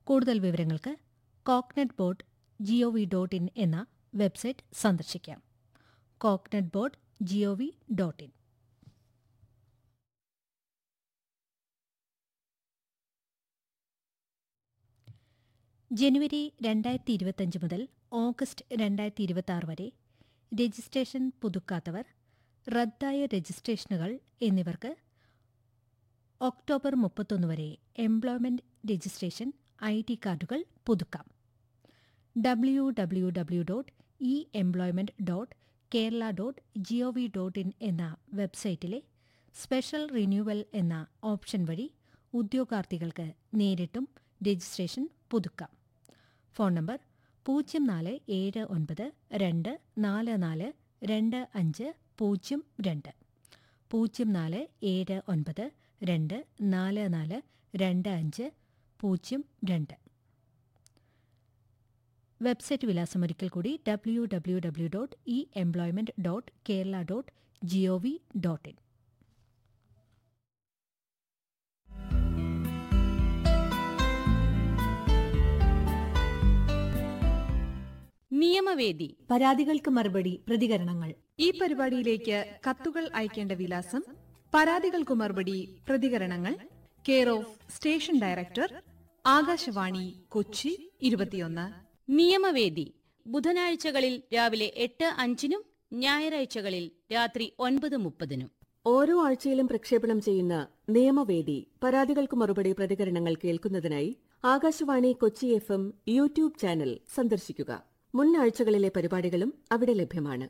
കൂടുതൽ വിവരങ്ങൾക്ക് coconut board G O V dot in എന്ന വെബ്സൈറ്റ് സന്ദർശിക്കാം coconut board G O V dot in ജനുവരി രണ്ടായിരത്തി ഇരുപത്തഞ്ച് മുതൽ ഓഗസ്റ്റ് രണ്ടായിരത്തി ഇരുപത്തി ആറ് വരെ രജിസ്ട്രേഷൻ പുതുക്കാത്തവർ റദ്ദായ രജിസ്ട്രേഷനുകൾ എന്നിവർക്ക് ഒക്ടോബർ മുപ്പത്തൊന്ന് വരെ എംപ്ലോയ്മെന്റ് രജിസ്ട്രേഷൻ ഐ ഡി കാർഡുകൾ പുതുക്കാം W W W dot E employment dot Kerala dot G O V dot in എന്ന വെബ്സൈറ്റിലെ സ്പെഷ്യൽ റിന്യൂവൽ എന്ന ഓപ്ഷൻ വഴി ഉദ്യോഗാർത്ഥികൾക്ക് നേരിട്ടും രജിസ്ട്രേഷൻ പുതുക്കാം ഫോൺ നമ്പർ പൂജ്യം നാല് ഏഴ് ഒൻപത് രണ്ട് നാല് നാല് രണ്ട് അഞ്ച് പൂജ്യം രണ്ട് പൂജ്യം നാല് ഏഴ് ഒൻപത് രണ്ട് നാല് നാല് രണ്ട് അഞ്ച് പൂജ്യം രണ്ട് വെബ്സൈറ്റ് വിലാസം ഒരിക്കൽ കൂടി W W W dot E employment dot Kerala dot G O V dot in നിയമവേദി പരാതികൾക്ക് മറുപടി പ്രതികരണങ്ങൾ ഈ പരിപാടിയിലേക്ക് കത്തുകൾ അയക്കേണ്ട വിലാസം പരാതികൾക്കു മറുപടി പ്രതികരണങ്ങൾ care of station director Akashvani Kochi ഇരുപത്തിയൊന്ന് നിയമവേദി ബുധനാഴ്ചകളിൽ രാവിലെ എട്ട് അഞ്ചിനും ഞായറാഴ്ചകളിൽ രാത്രി ഒൻപത് മുപ്പതിനും ഓരോ ആഴ്ചയിലും പ്രക്ഷേപണം ചെയ്യുന്ന നിയമവേദി പരാതികൾക്ക് മറുപടി പ്രതികരണങ്ങൾ കേൾക്കുന്നതിനായി Akashvani Kochi F M YouTube channel സന്ദർശിക്കുക മുൻ ആഴ്ചകളിലെ പരിപാടികളും അവിടെ ലഭ്യമാണ്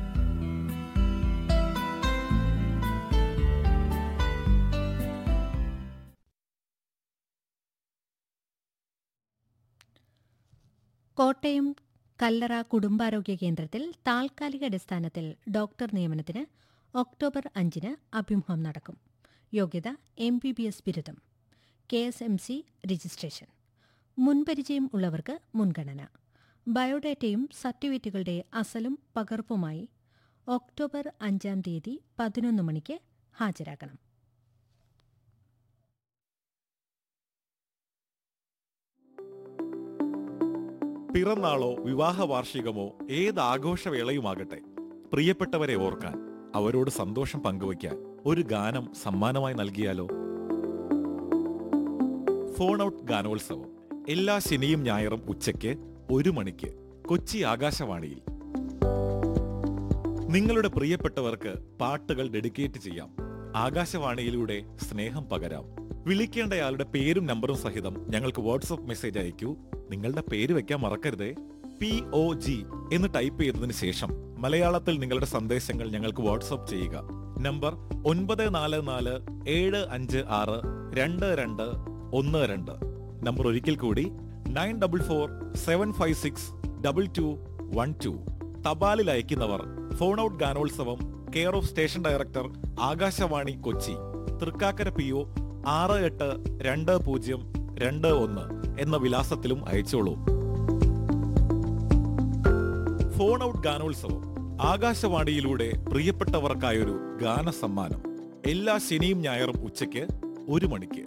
കോട്ടയം കല്ലറ കുടുംബാരോഗ്യ കേന്ദ്രത്തിൽ താൽക്കാലിക അടിസ്ഥാനത്തിൽ ഡോക്ടർ നിയമനത്തിന് ഒക്ടോബർ അഞ്ചിന് അഭിമുഖം നടക്കും യോഗ്യത എം ബി ബി എസ് ബിരുദം K S M C registration മുൻപരിചയം ഉള്ളവർക്ക് മുൻഗണന ബയോഡാറ്റയും സർട്ടിഫിക്കറ്റുകളുടെ അസലും പകർപ്പുമായി ഒക്ടോബർ അഞ്ചാം തീയതി പതിനൊന്ന് മണിക്ക് ഹാജരാകണം പിറന്നാളോ വിവാഹ വാർഷികമോ ഏത് ആഘോഷവേളയുമാകട്ടെ പ്രിയപ്പെട്ടവരെ ഓർക്കാൻ അവരോട് സന്തോഷം പങ്കുവയ്ക്കാൻ ഒരു ഗാനം സമ്മാനമായി നൽകിയാലോ ഫോൺ ഔട്ട് ഗാനോത്സവം എല്ലാ ശനിയും ഞായറും ഉച്ചയ്ക്ക് ഒരു മണിക്ക് കൊച്ചി ആകാശവാണിയിൽ നിങ്ങളുടെ പ്രിയപ്പെട്ടവർക്ക് പാട്ടുകൾ ഡെഡിക്കേറ്റ് ചെയ്യാം ആകാശവാണിയിലൂടെ സ്നേഹം പകരാം വിളിക്കേണ്ടയാളുടെ പേരും നമ്പറും സഹിതം ഞങ്ങൾക്ക് വാട്സപ്പ് മെസ്സേജ് അയക്കൂ നിങ്ങളുടെ പേര് വെക്കാൻ മറക്കരുതേ പി ഒ ജി എന്ന് ടൈപ്പ് ചെയ്തതിന് ശേഷം മലയാളത്തിൽ നിങ്ങളുടെ സന്ദേശങ്ങൾ ഞങ്ങൾക്ക് വാട്സപ്പ് ചെയ്യുക നമ്പർ ഒൻപത് നാല് നാല് ഏഴ് അഞ്ച് ആറ് രണ്ട് രണ്ട് ഒന്ന് രണ്ട് നമ്പർ ഒരിക്കൽ കൂടി nine double four seven five six double two one two തപാലിൽ അയക്കുന്നവർ ഫോൺ ഔട്ട് ഗാനോത്സവം care of station director Akashvani Kochi Thrikkakara P O ആറ് എട്ട് രണ്ട് പൂജ്യം രണ്ട് ഒന്ന് എന്ന വിലാസത്തിലും അയച്ചോളൂ ഫോൺ ഔട്ട് ഗാനോത്സവം ആകാശവാണിയിലൂടെ പ്രിയപ്പെട്ടവർക്കായൊരു ഗാന സമ്മാനം എല്ലാ ശനിയും ഞായറും ഉച്ചയ്ക്ക് ഒരു മണിക്ക്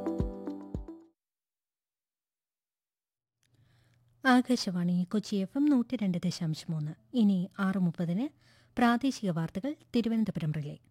ആകാശവാണി കൊച്ചി എഫ് എം നൂറ്റി രണ്ട് ദശാംശം മൂന്ന് ഇനി ആറ് മുപ്പതിന് പ്രാദേശിക വാർത്തകൾ തിരുവനന്തപുരം റിലേ